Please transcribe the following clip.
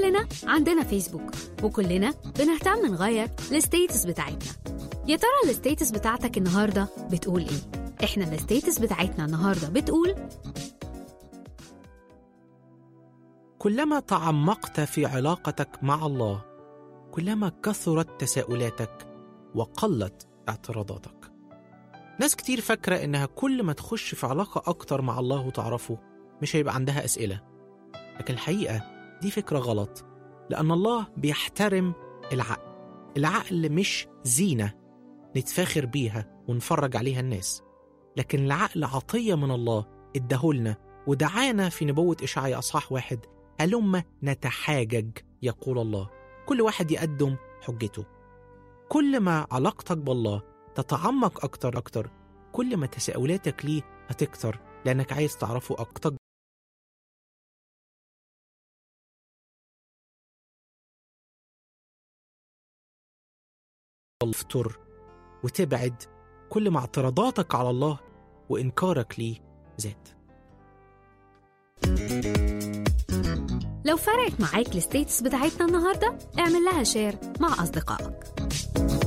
كلنا عندنا فيسبوك وكلنا بنهتم نغير الستيتس بتاعتنا يا ترى الستيتس بتاعتك النهارده بتقول ايه احنا الستيتس بتاعتنا النهارده بتقول كلما تعمقت في علاقتك مع الله كلما كثرت تساؤلاتك وقلت اعتراضاتك ناس كتير فاكرة إنها كل ما تخش في علاقة أكتر مع الله وتعرفه مش هيبقى عندها أسئلة لكن الحقيقة دي فكرة غلط لأن الله بيحترم العقل العقل مش زينة نتفاخر بيها ونفرج عليها الناس لكن العقل عطية من الله ادهولنا ودعانا في نبوة إشعياء أصحاح واحد هلم نتحاجج يقول الله كل واحد يقدم حجته كل ما علاقتك بالله تتعمق أكتر أكتر كل ما تساؤلاتك ليه هتكتر لأنك عايز تعرفه أكتر الفطر وتبعد كل ما اعتراضاتك على الله وإنكارك ليه زاد لو فرقت معاك الستيتس بتاعتنا النهارده اعمل لها شير مع أصدقائك